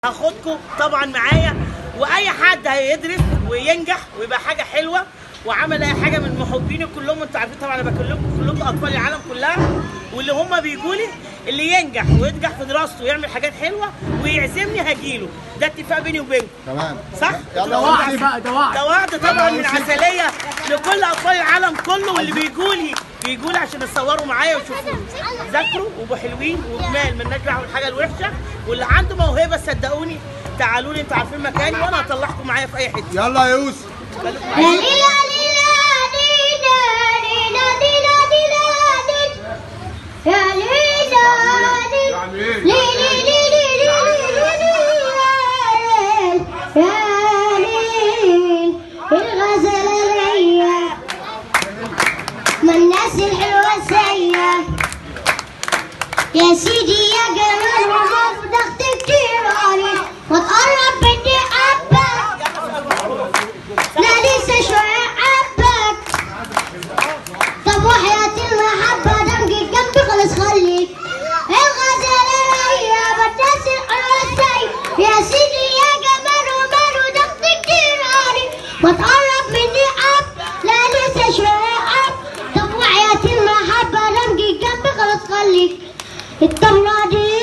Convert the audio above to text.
هاخدكم طبعا معايا واي حد هيدرس وينجح ويبقى حاجه حلوه وعمل اي حاجه من محبيني كلهم انتوا عارفين طبعا انا بكلمكم كلكم اطفال العالم كلها واللي هم بيجوا لي اللي ينجح وينجح في دراسته ويعمل حاجات حلوه ويعزمني هجيله ده اتفاق بيني وبينكم تمام صح؟ يلا وعد بقى ده وعد ده وعد طبعا من عسليه لكل اطفال العالم كله واللي بيجوا لي بيجوا لي عشان يتصوروا معايا ويشوفوا ذاكروا وابقوا حلوين وجمال من نجح الحاجه الوحشه واللي عنده موهبه صدقوني تعالوا لي انتوا عارفين مكاني وانا هطلعكم معايا في اي حته يلا يا يوسف خليكم لا معايا ليلا ليلا ليلا ليلا ليلا ليلا يا ليلا يعني ايه؟ ليلي ليلي ليلي ليلي يا ليل الغزالة ليا ما الناس الحلوة سيا يا سيدي يا جمال وما ضغط كتير عليك ما تقرب مني حبك لا لسه شوية حبك طب وحياة المحبة دمجي جنبي خلاص خليك الغزالة هي بالناس الحلوة السي يا سيدي يا جمال وماله ضغط كتير عليك ما تقرب مني حب لا لسه شوية حب طب وحياة المحبة دمجي جنبي خلاص خليك الطمرة دي